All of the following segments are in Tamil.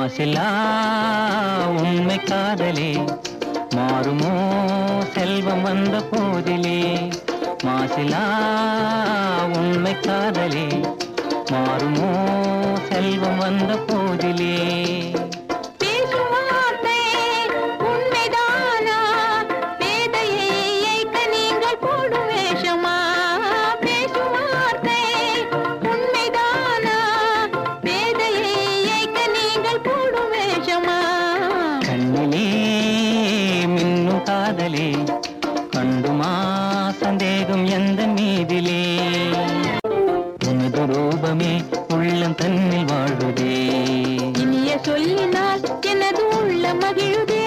மாசிலா உண்மை காதலே மாறுமோ செல்வம் வந்த போதிலே மாசிலா உண்மை காதலே மாறுமோ செல்வம் வந்த போதிலே பேசும் வார்த்தை உண்மைதானா பேதையை ஏய்க்க நீங்கள் போடும் வேஷமா பேசும் வார்த்தை உண்மைதானா பேதையை ஏய்க்க நீங்கள் போடும் வேஷமா கண்ணிலே மின்னும் காதலே கண்டுமா சந்தேகம் எந்த மீதிலே உனது ரூபமே உள்ளம் தன்னில் வாழுதே இனிய சொல்லினால் எனது உள்ள மகிழுதே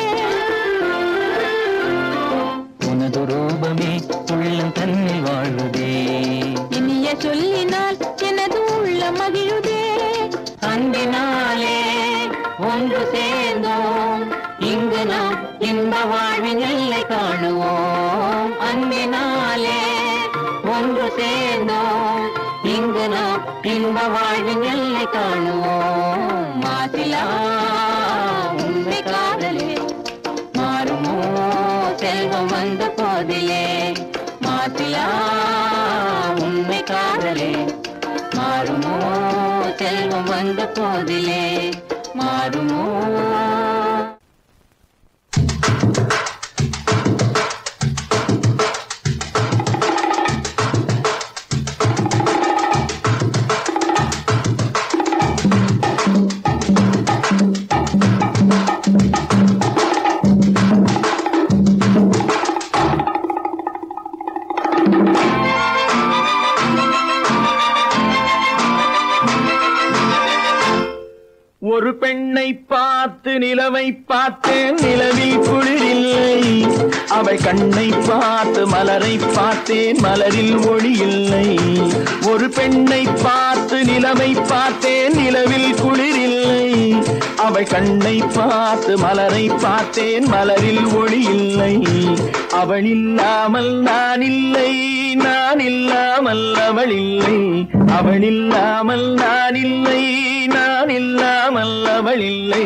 உனது ரூபமே உள்ளம் தன்னில் வாழுதே இனிய சொல்லினால் எனது உள்ள மகிழுதே அன்பினாலே ஒன்று சேர்ந்தோம் இங்கு நாம் இன்ப வாழ்வின் எல்லை காணுவோம் அன்பினாலே ஒன்று சேர்ந்தோம் இங்கு நாம் இன்ப வாழ்வின் எல்லை காணுவோம் மாசிலா உண்மை காதலே மாறுமோ செல்வம் வந்த போதிலே மாசிலா உண்மை காதலே மாறுமோ செல்வம் வந்த போதிலே மாறுமோ ஒரு பெண்ணை பார்த்து நிலவை பார்த்தேன் நிலவில் குளிரில்லை அவள் கண்ணை பார்த்து மலரை பார்த்தேன் மலரில் ஒளி இல்லை ஒரு பெண்ணை பார்த்து நிலவை பார்த்தேன் நிலவில் குளிரில்லை அவள் கண்ணை பார்த்து மலரை பார்த்தேன் மலரில் ஒளி இல்லை அவள் இல்லாமல் நான் இல்லை நான் இல்லாமல் அவள் இல்லை அவள் இல்லாமல் நான் இல்லை நான் இல்லாமல் அவள் இல்லை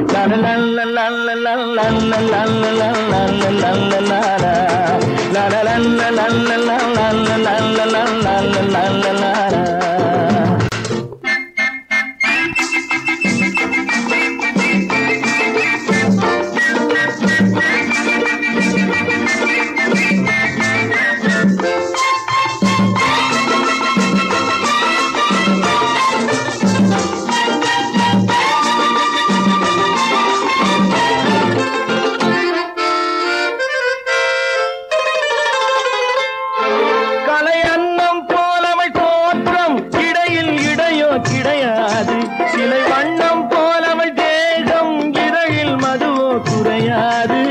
கலை அன்னம் போலவள் தோற்றம் இடையில் இடையோ கிடையாது சிலை வண்ணம் போலவள் தேகம் இதழில் மதுவோ குறையாது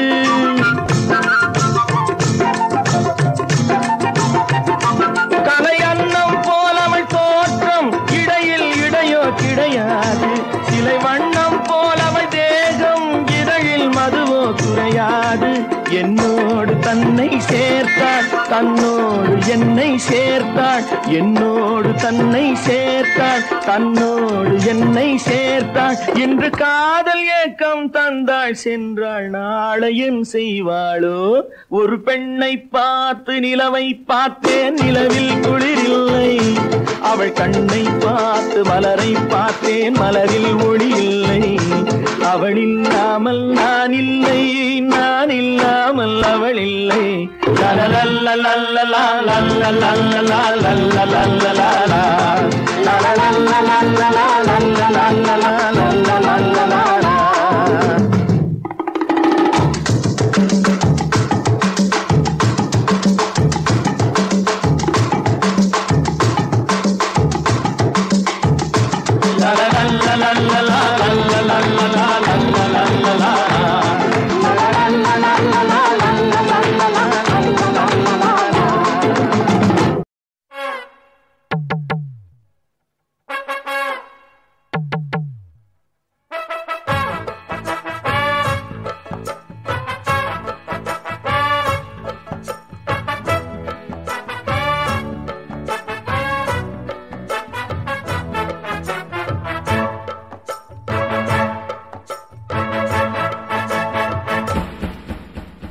கலை அன்னம் போலவள் தோற்றம் இடையில் இடையோ கிடையாது சிலை வண்ணம் போலவள் தேகம் இதழில் மதுவோ குறையாது என்னோடு தன்னை சேர்த்தாள் தன்னோடு என்னை சேர்த்தாள் என்னோடு தன்னை சேர்த்தாள் தன்னோடு என்னை சேர்த்தாள் இன்று காதல் ஏக்கம் தந்தாள் சென்றாள் நாளையும் செய்வாளோ ஒரு பெண்ணை பார்த்து நிலவை பார்த்தேன் நிலவில் குளிரில்லை அவள் கண்ணை பார்த்து மலரை பார்த்தேன் மலரில் ஒளி இல்லை அவள் இல்லாமல் நான் இல்லை நான் இல்லாமல் அவள் இல்லை லலலல்லலல்லலா, லல்லலல்லலா, லல்லலல்லலா, லலலல்லலல்லலா, லல்லலல்லலா, லல்லலல்லலா.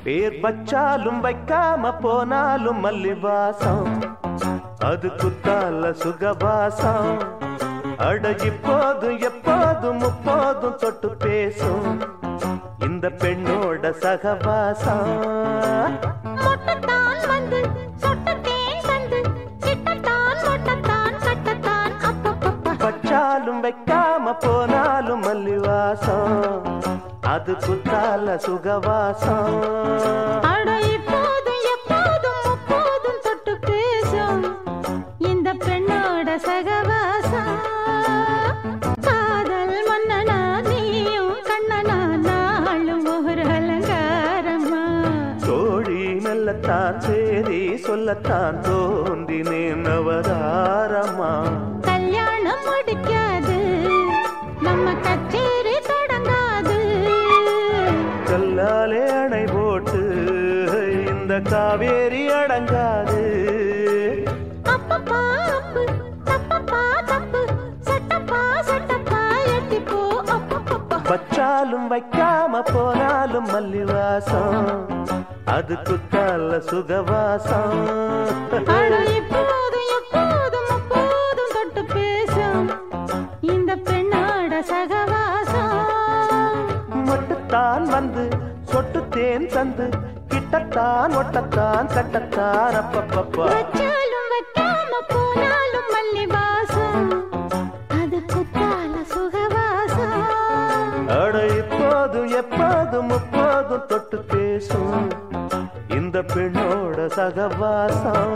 பேர் வச்சாலும் வைக்காம போனாலும் மல்லிவாசம் அது குத்தால சுகவாசம் அட இப்போதும் எப்போதும் முப்போதும் தொட்டு பேசும் இந்த பெண்ணோட சகவாசம் மொட்டத்தான் வந்து சொட்டத்தேன் தந்து சிட்டத்தான் மொட்டத்தான் சட்டத்தான் அப்பப்பப்பா வச்சாலும் வைக்காம போனாலும் மல்லிவாசம் அது குத்தால சுகவாசம் அட இப்போதும் எப்போதும் முப்போதும் தொட்டு பேசும் இந்த பெண்ணோட சகவாசம் காதல் மன்னனா நீயும் கண்ணனா நாளும் ஒரு அலங்காரமா தோழி மெல்லத்தான் சேரி சொல்லத்தான் தோன்றினேன் அவதாரமா கல்யாணம் முடிக்காது நம்ம கச்சேரி தொடங்காது கல்லாலே அணை போட்டு இந்த காவேரி அடங்காது அப்பப்பா அப்பு தப்பப்பா தப்பு சட்டப்பா சட்டப்பா எட்டிப்போ அப்பப்பப்பா வச்சாலும் வைக்காம போனாலும் மல்லிவாசம் அது குத்தால சுகவாசம் அட இப்போதும் எப்போதும் அப்போதும் தொட்டு பேசும் இந்த பெண்ணோட சகவாசம் மொட்டுத்தான் வந்து சொட்டு தேன் தந்து கிட்டத்தான் ஒட்டத்தான் கட்டத்தான் அப்பப்பப்பா வச்சாலும் வைக்காம போனாலும் மல்லி வாசம் அது குத்தால சுகவாசம் அட இப்போதும் எப்போதும் முப்போதும் தொட்டு பேசும் இந்த பெண்ணோட சகவாசம்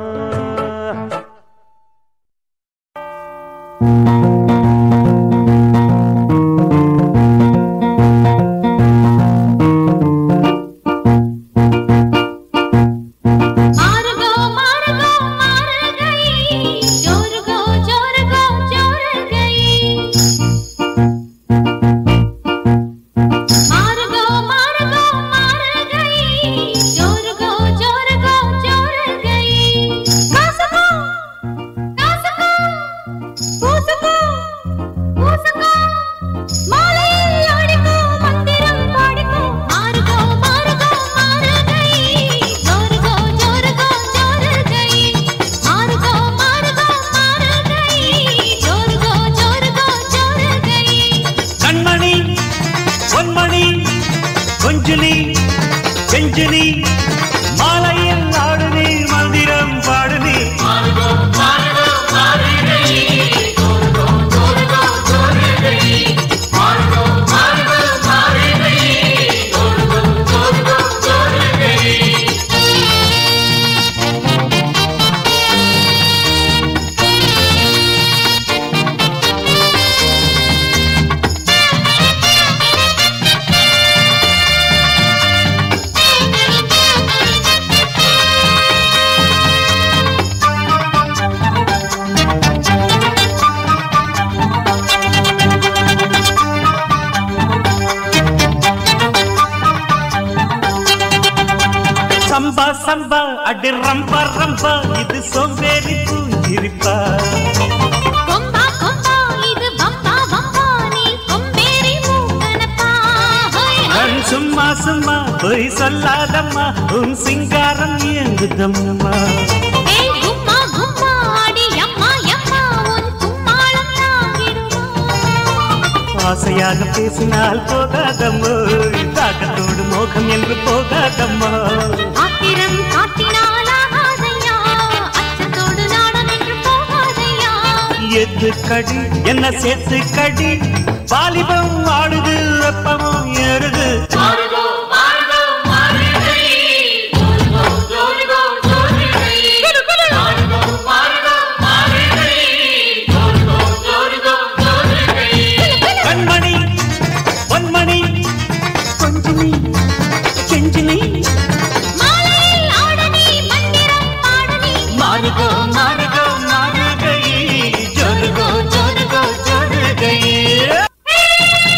மாறுகோ மாறுகோ மாறுகை ஜோருகோ ஜோருகோ ஜோருகை மாறுகோ மாறுகோ மாறுகை ஜோருகோ ஜோருகோ ஜோருகை காசுகோ காசுகோ பூசுகோ பூசுகோ மாலையில் ஆடிக்கோ மந்திரம் பாடிக்கோ மாறுகோ மாறுகோ மாறுகை ஜோருகோ ஜோருகோ ஜோருகை மாறுகோ மாறுகோ மாறுகை ஜோருகோ ஜோருகோ ஜோருகை கண்மணி பொன்மணி கொஞ்சுலி செஞ்சுலி மாலையில் ஆடுனி மந்திரம் பாடுனி சம்பா சம்பா அடி ரம்பா ரம்பா இது சோம்பேறி பூஞ்சிரிப்பா கொம்பா கொம்பா இது பம்பா பம்பா நீ கொம்பேறி மூக்கனப்பா ஹோய் கண் சும்மா சும்மா பொய் சொல்லாதம்மா உன் சிங்காரம் இயங்குதம்மா ஏய் கும்மா கும்மா அடி அம்மா அம்மா உன் கும்மாளம் தாங்கிடுமா ஆசையாக பேசினால் போகாதம்மோ தாக்கத்தோடு மோகம் என்று போகாதம்மா ஆத்திரம் காட்டினால் ஆகாதையா அச்சத்தோடு நாணம் என்று போகாதையா எது கடி என்ன சேர்த்து கடி வாலிபம் ஆடுது வெப்பமும் ஏறுது கண்மணி பொன்மணி கொஞ்சினி செஞ்சினி மாலையில் ஆடனி மந்திரம் பாடனி மாறுகோ மாறுகோ மாறுகை ஜொருகோ ஜொருகோ ஜொருகை ஏய்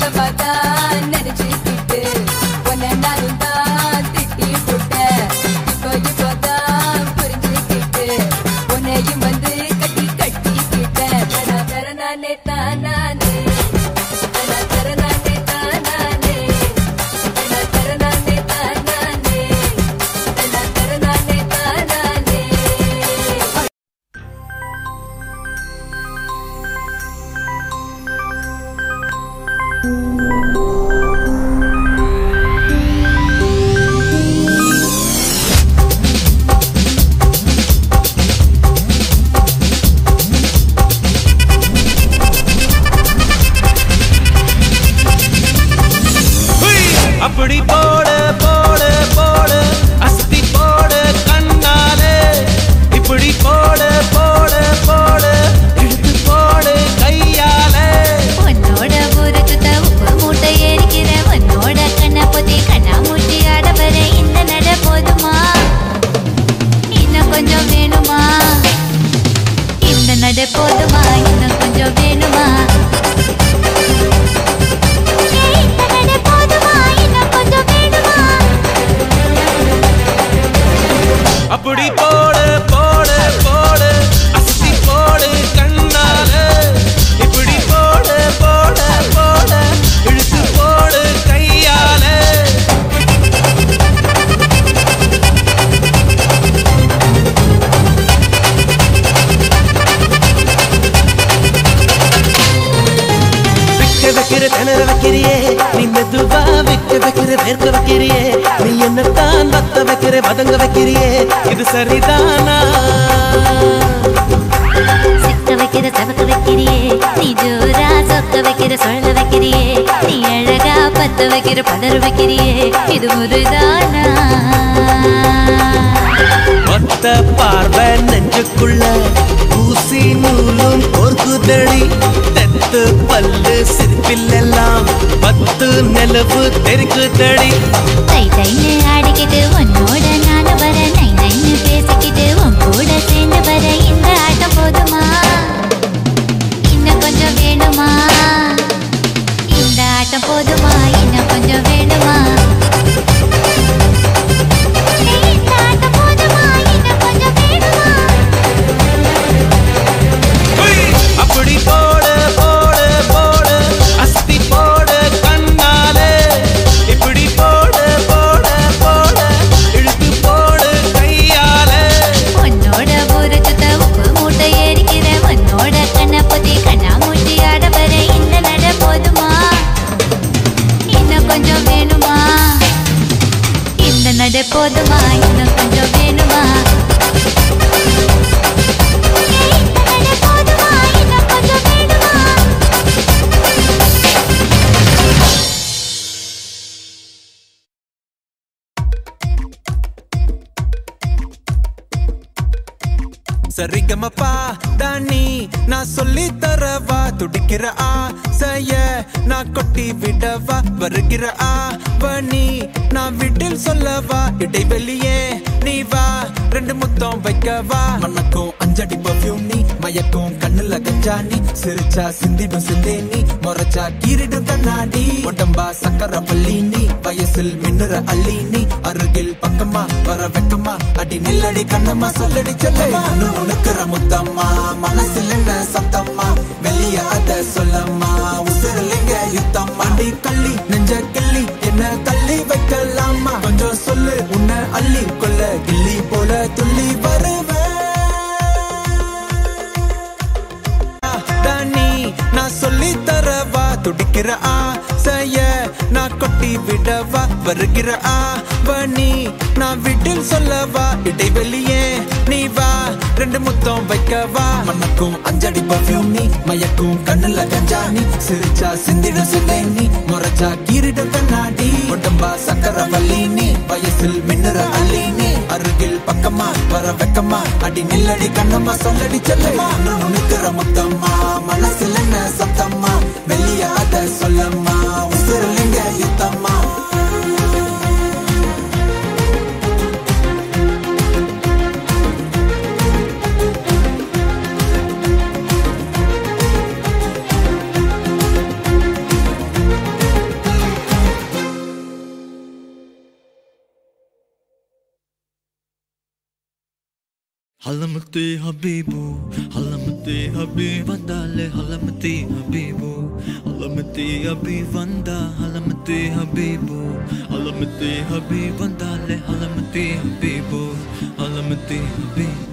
நிலவா தான் நினைச்சுக்கிட்டு உன்னை நானும் தான் திட்டி போட்டேன் இப்போ இப்போதான் புரிஞ்சுக்கிட்டு உன்னையும் வந்து கட்டி கட்டிக்கிட்டேன் தர தர நானே தானானே தர தர நானே தானானே தர தர நானே தானானே தர தர நானே தானானே அப்படி போடு போடு போடு அஸ்தி போடு கண்ணாலே இப்படி போடு போடு போடு இழுத்து போடு கையாலே உன்னோட ஊரு சுத்த உப்பு மூட்டை ஏறிக்கிற உன்னோட கண்ணை பொத்தி கண்ணா மூட்டி ஆட வர இந்த நட போதுமா இன்னும் கொஞ்சம் வேணுமா இந்த நட போதுமா இன்னும் கொஞ்சம் வேணுமா ஏய், இந்த நட போதுமா இன்னும் கொஞ்சம் வேணுமா அப்படி போடு போடு போடு அஸ்தி போடு கண்ணாலே இப்படி போடு போடு போடு இழுத்து போடு கையாலே விக்க வைக்கிற திணற வைக்கிறியே நீ மெதுவா விக்க வைக்கிற வேர்க்க வைக்கிறியே நீ என்னத்தான் வத்த வைக்கிற வதங்க வைக்கிறியே இது சரிதானா சிக்க வைக்கிற சவக்க வைக்கிறியே நீ ஜோரா சொக்க வைக்கிற சொல்ல வைக்கிறியே நீ அழகா பத்த வைக்கிற பதற வைக்கிறியே இது முருதானா மொத்த பார்வை நெஞ்சுக்குள்ள ஊசி நூலும் கோர்க்குதடி தெத்து பல்லு சிரிப்பிலெல்லாம் பத்து நிலவு தெருக்குதடி தை தைன்னு ஆடிக்கிட்டு உன்னோட நானு வர நை நைன்னு பேசிக்கிட்டு உன் கூட சேர்ந்து வர இந்த ஆட்டம் போதுமா இன்னும் கொஞ்சம் வேணுமா இந்த ஆட்டம் போதுமா இன்னும் கொஞ்சம் வேணுமா ஏய், இந்த ஆட்டம் போதுமா இன்னும் கொஞ்சம் வேணுமா அப்படி போடு போடு போடு அஸ்தி போடு கண்ணாலே இப்படி போடு போடு போடு இழுத்து போடு கையாலே உன்னோட ஊரு சுத்த உப்பு மூட்டை ஏறிக்கிற உன்னோட கண்ணை பொத்தி கண்ணா மூட்டி ஆட வர இந்த நட போதுமா இன்னும் கொஞ்சம் வேணுமா இந்த நட போதுமா இன்னும் கொஞ்சம் வேணுமா ஏய், இந்த நட போதுமா இன்னும் கொஞ்சம் வேணுமா சரிகமப்பா தானி நான் சொல்லி தரவா துடிக்கிற ஆசைய நான் கொட்டி விடவா வருகிற ஆவணி நான் வீட்டில் சொல்லவா இடைவெளியே நீ வா ரெண்டு முத்தம் வைக்கவா மனக்கும் அஞ்சடி பர்ஃபியூம் நீ மயக்கும் கண்ணுல கஞ்சா நீ சிரிச்சா சிந்திடும் சிந்தே நீ முறைச்சா கீரிடும் கண்ணாடி உடம்பா சக்கர பள்ளி நீ வயசில் மின்னுற அள்ளி நீ அருகில் பக்கமா வர வெக்கமா அடி நில்லடி கண்ணம்மா சொல்லடி சொல்லமா உனக்குற முத்தம்மா மனசில் என்ன சத்தம்மா வெளிய அத சொல்லம்மா உசுரலிங்க யுத்தம் அடி கள்ளி நெஞ்ச கிள்ளி என்ன தள்ளி வைக்கலாமா கொஞ்சம் சொல்லு உன்னை அள்ளி கொள்ள கிள்ளி போல துள்ளி வருவேன் தானி நான் சொல்லி தரவா துடிக்கிற ஆசைய நான் கொட்டி விடவா வருகிற ஆவணி நான் வீட்டில் சொல்லவா இடைவெளியே நீ வா ரெண்டு முத்தம் வைக்கவா மனக்கும் அஞ்சடி பர்ஃபியூம் நீ மயக்கும் கண்ணுல கஞ்சா நீ சிரிச்சா சிந்திடும் சிந்தை நீ முறைச்சா கீரிடும் கண்ணாடி உடம்பா சக்கர வள்ளி நீ வயசில் மின்னுற அள்ளி நீ அருகில் பக்கமா வர வெக்கமா அடி நில்லடி கண்ணம்மா சொல்லடி செல்லமா நுணுக்கிற முத்தம்மா மனசில் என்ன சத்தம்மா வெளிய அத சொல்லம்மா உசுரலிங்க யுத்தம்மா ஹலமத்தே ஹபீபு ஹலமத்தே ஹபீப் வந்தாலே ஹலமத்தே ஹபீபு ஹலமத்தே ஹபீப் வந்தா ஹலமத்தே ஹபீபு ஹலமத்தே ஹபீப் வந்தாலே ஹலமத்தே ஹபீபு ஹலமத்தே ஹபீப்